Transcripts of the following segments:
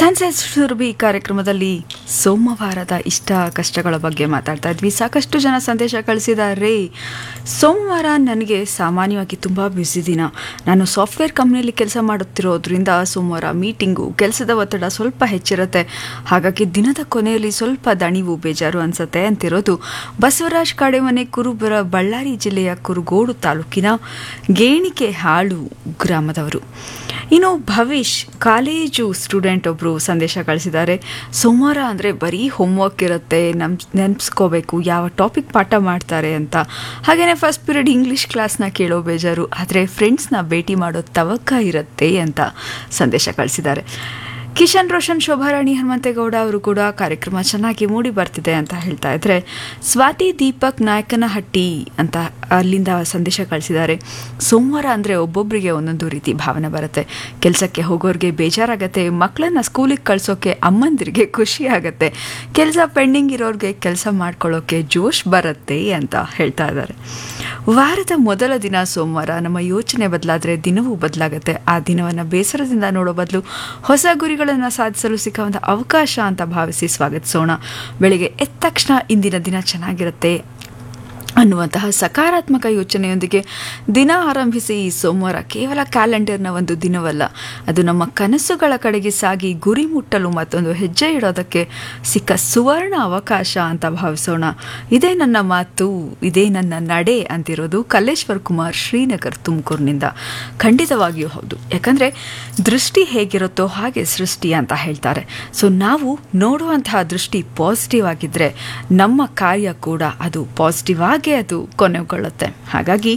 sunset Surabhi ಕಾರ್ಯಕ್ರಮದಲ್ಲಿ ಸೋಮವಾರದ ಇಷ್ಟ ಕಷ್ಟಗಳ ಬಗ್ಗೆ ಮಾತಾಡ್ತಾ ಇದ್ವಿ ಸಾಕಷ್ಟು ಜನ ಸಂದೇಶ ಕಳಿಸಿದ್ದಾರೆ ಸೋಮವಾರ ನನಗೆ ಸಾಮಾನ್ಯವಾಗಿ ತುಂಬ ಬ್ಯುಸಿ ದಿನ ನಾನು ಸಾಫ್ಟ್ವೇರ್ ಕಂಪ್ನಿಯಲ್ಲಿ ಕೆಲಸ ಮಾಡುತ್ತಿರೋದ್ರಿಂದ ಸೋಮವಾರ ಮೀಟಿಂಗು ಕೆಲಸದ ಒತ್ತಡ ಸ್ವಲ್ಪ ಹೆಚ್ಚಿರುತ್ತೆ ಹಾಗಾಗಿ ದಿನದ ಕೊನೆಯಲ್ಲಿ ಸ್ವಲ್ಪ ದಣಿವು ಬೇಜಾರು ಅನ್ಸುತ್ತೆ ಅಂತಿರೋದು ಬಸವರಾಜ್ ಕಾಡೆಮನೆ ಕುರುಬರ ಬಳ್ಳಾರಿ ಜಿಲ್ಲೆಯ ಕುರುಗೋಡು ತಾಲೂಕಿನ ಗೇಣಿಕೆ ಹಾಳು ಗ್ರಾಮದವರು ಇನ್ನು ಭವಿಷ್ ಕಾಲೇಜು ಸ್ಟೂಡೆಂಟ್ ಒಬ್ಬರು ಸಂದೇಶ ಕಳಿಸಿದ್ದಾರೆ ಸೋಮವಾರ ಅಂದರೆ ಬರೀ ಹೋಮ್ವರ್ಕ್ ಇರುತ್ತೆ ನಮ್ ನೆನ್ಪಿಸ್ಕೋಬೇಕು ಯಾವ ಟಾಪಿಕ್ ಪಾಠ ಮಾಡ್ತಾರೆ ಅಂತ ಹಾಗೆಯೇ ಫಸ್ಟ್ ಪೀರಿಯಡ್ ಇಂಗ್ಲೀಷ್ ಕ್ಲಾಸ್ನ ಕೇಳೋ ಬೇಜಾರು ಆದರೆ ಫ್ರೆಂಡ್ಸ್ನ ಭೇಟಿ ಮಾಡೋ ತವಕ ಇರುತ್ತೆ ಅಂತ ಸಂದೇಶ ಕಳಿಸಿದ್ದಾರೆ ಕಿಶನ್ ರೋಷನ್ ಶೋಭಾರಾಣಿ ಹನುಮಂತೇಗೌಡ ಅವರು ಕೂಡ ಕಾರ್ಯಕ್ರಮ ಚೆನ್ನಾಗಿ ಮೂಡಿ ಬರ್ತಿದೆ ಅಂತ ಹೇಳ್ತಾ ಇದ್ರೆ ಸ್ವಾತಿ ದೀಪಕ್ ನಾಯಕನಹಟ್ಟಿ ಅಂತ ಅಲ್ಲಿಂದ ಸಂದೇಶ ಕಳಿಸಿದ್ದಾರೆ ಸೋಮವಾರ ಅಂದರೆ ಒಬ್ಬೊಬ್ಬರಿಗೆ ಒಂದೊಂದು ರೀತಿ ಭಾವನೆ ಬರುತ್ತೆ ಕೆಲಸಕ್ಕೆ ಹೋಗೋರಿಗೆ ಬೇಜಾರಾಗತ್ತೆ ಮಕ್ಕಳನ್ನ ಸ್ಕೂಲಿಗೆ ಕಳ್ಸೋಕೆ ಅಮ್ಮಂದಿರಿಗೆ ಖುಷಿ ಆಗುತ್ತೆ ಕೆಲಸ ಪೆಂಡಿಂಗ್ ಇರೋರಿಗೆ ಕೆಲಸ ಮಾಡ್ಕೊಳ್ಳೋಕೆ ಜೋಶ್ ಬರುತ್ತೆ ಅಂತ ಹೇಳ್ತಾ ಇದ್ದಾರೆ ವಾರದ ಮೊದಲ ದಿನ ಸೋಮವಾರ ನಮ್ಮ ಯೋಚನೆ ಬದಲಾದರೆ ದಿನವೂ ಬದಲಾಗುತ್ತೆ ಆ ದಿನವನ್ನು ಬೇಸರದಿಂದ ನೋಡೋ ಬದಲು ಹೊಸ ಗುರಿಗಳನ್ನು ಸಾಧಿಸಲು ಸಿಕ್ಕ ಒಂದು ಅವಕಾಶ ಅಂತ ಭಾವಿಸಿ ಸ್ವಾಗತಿಸೋಣ ಬೆಳಿಗ್ಗೆ ಎದ್ದ ತಕ್ಷಣ ಇಂದಿನ ದಿನ ಚೆನ್ನಾಗಿರುತ್ತೆ ಅನ್ನುವಂತಹ ಸಕಾರಾತ್ಮಕ ಯೋಚನೆಯೊಂದಿಗೆ ದಿನ ಆರಂಭಿಸಿ ಈ ಸೋಮವಾರ ಕೇವಲ ಕ್ಯಾಲೆಂಡರ್ನ ಒಂದು ದಿನವಲ್ಲ ಅದು ನಮ್ಮ ಕನಸುಗಳ ಕಡೆಗೆ ಸಾಗಿ ಗುರಿ ಮುಟ್ಟಲು ಮತ್ತೊಂದು ಹೆಜ್ಜೆ ಇಡೋದಕ್ಕೆ ಸಿಕ್ಕ ಸುವರ್ಣ ಅವಕಾಶ ಅಂತ ಭಾವಿಸೋಣ ಇದೇ ನನ್ನ ಮಾತು ಇದೇ ನನ್ನ ನಡೆ ಅಂತಿರೋದು ಕಲ್ಲೇಶ್ವರ್ ಕುಮಾರ್ ಶ್ರೀನಗರ್ ತುಮಕೂರಿನಿಂದ ಖಂಡಿತವಾಗಿಯೂ ಹೌದು ಯಾಕಂದರೆ ದೃಷ್ಟಿ ಹೇಗಿರುತ್ತೋ ಹಾಗೆ ಸೃಷ್ಟಿ ಅಂತ ಹೇಳ್ತಾರೆ ಸೊ ನಾವು ನೋಡುವಂತಹ ದೃಷ್ಟಿ ಪಾಸಿಟಿವ್ ಆಗಿದ್ದರೆ ನಮ್ಮ ಕಾರ್ಯ ಕೂಡ ಅದು ಪಾಸಿಟಿವ್ ಆಗಿ ಅದು ಕೊನೆಗೊಳ್ಳುತ್ತೆ ಹಾಗಾಗಿ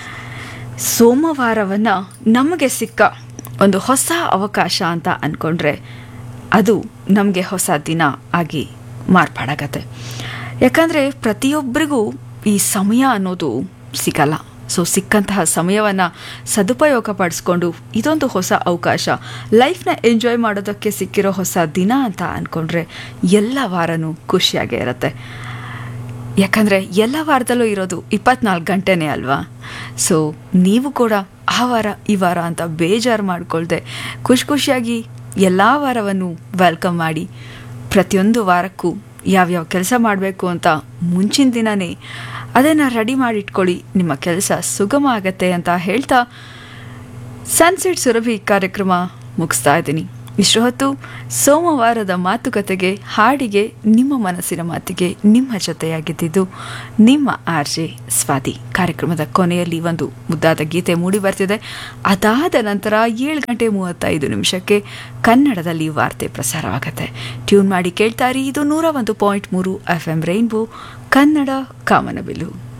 ಸೋಮವಾರವನ್ನು ನಮಗೆ ಸಿಕ್ಕ ಒಂದು ಹೊಸ ಅವಕಾಶ ಅಂತ ಅಂದ್ಕೊಂಡ್ರೆ ಅದು ನಮಗೆ ಹೊಸ ದಿನ ಆಗಿ ಮಾರ್ಪಾಡಾಗತ್ತೆ ಯಾಕಂದರೆ ಪ್ರತಿಯೊಬ್ಬರಿಗೂ ಈ ಸಮಯ ಅನ್ನೋದು ಸಿಗಲ್ಲ ಸೊ ಸಿಕ್ಕಂತಹ ಸಮಯವನ್ನು ಸದುಪಯೋಗ ಪಡಿಸ್ಕೊಂಡು ಇದೊಂದು ಹೊಸ ಅವಕಾಶ ಲೈಫ್ನ ಎಂಜಾಯ್ ಮಾಡೋದಕ್ಕೆ ಸಿಕ್ಕಿರೋ ಹೊಸ ದಿನ ಅಂತ ಅಂದ್ಕೊಂಡ್ರೆ ಎಲ್ಲ ವಾರನೂ ಖುಷಿಯಾಗೇ ಇರುತ್ತೆ ಯಾಕಂದರೆ ಎಲ್ಲ ವಾರದಲ್ಲೂ ಇರೋದು ಇಪ್ಪತ್ನಾಲ್ಕು ಗಂಟೆನೇ ಅಲ್ವಾ ಸೊ ನೀವು ಕೂಡ ಆ ವಾರ ಈ ವಾರ ಅಂತ ಬೇಜಾರು ಮಾಡಿಕೊಳ್ದೆ ಖುಷಿ ಖುಷಿಯಾಗಿ ಎಲ್ಲ ವಾರವನ್ನು ವೆಲ್ಕಮ್ ಮಾಡಿ ಪ್ರತಿಯೊಂದು ವಾರಕ್ಕೂ ಯಾವ್ಯಾವ ಕೆಲಸ ಮಾಡಬೇಕು ಅಂತ ಮುಂಚಿನ ದಿನವೇ ಅದನ್ನು ರೆಡಿ ಮಾಡಿಟ್ಕೊಳ್ಳಿ ನಿಮ್ಮ ಕೆಲಸ ಸುಗಮ ಆಗತ್ತೆ ಅಂತ ಹೇಳ್ತಾ ಸನ್ಸೆಟ್ ಸುರಭಿ ಕಾರ್ಯಕ್ರಮ ಮುಗಿಸ್ತಾ ಇದ್ದೀನಿ ಇಷ್ಟು ಹೊತ್ತು ಸೋಮವಾರದ ಮಾತುಕತೆಗೆ ಹಾಡಿಗೆ ನಿಮ್ಮ ಮನಸ್ಸಿನ ಮಾತಿಗೆ ನಿಮ್ಮ ಜೊತೆಯಾಗಿದ್ದಿದ್ದು ನಿಮ್ಮ ಆರ್ ಜೆ ಸ್ವಾತಿ ಕಾರ್ಯಕ್ರಮದ ಕೊನೆಯಲ್ಲಿ ಒಂದು ಮುದ್ದಾದ ಗೀತೆ ಮೂಡಿ ಬರ್ತಿದೆ ಅದಾದ ನಂತರ ಏಳು ಗಂಟೆ ಮೂವತ್ತೈದು ನಿಮಿಷಕ್ಕೆ ಕನ್ನಡದಲ್ಲಿ ವಾರ್ತೆ ಪ್ರಸಾರವಾಗುತ್ತೆ ಟ್ಯೂನ್ ಮಾಡಿ ಕೇಳ್ತಾರಿ ಇದು ನೂರ ಒಂದು ಪಾಯಿಂಟ್ ಮೂರು ಎಫ್ ಎಂ ರೈನ್ಬೋ ಕನ್ನಡ ಕಾಮನಬಿಲ್ಲು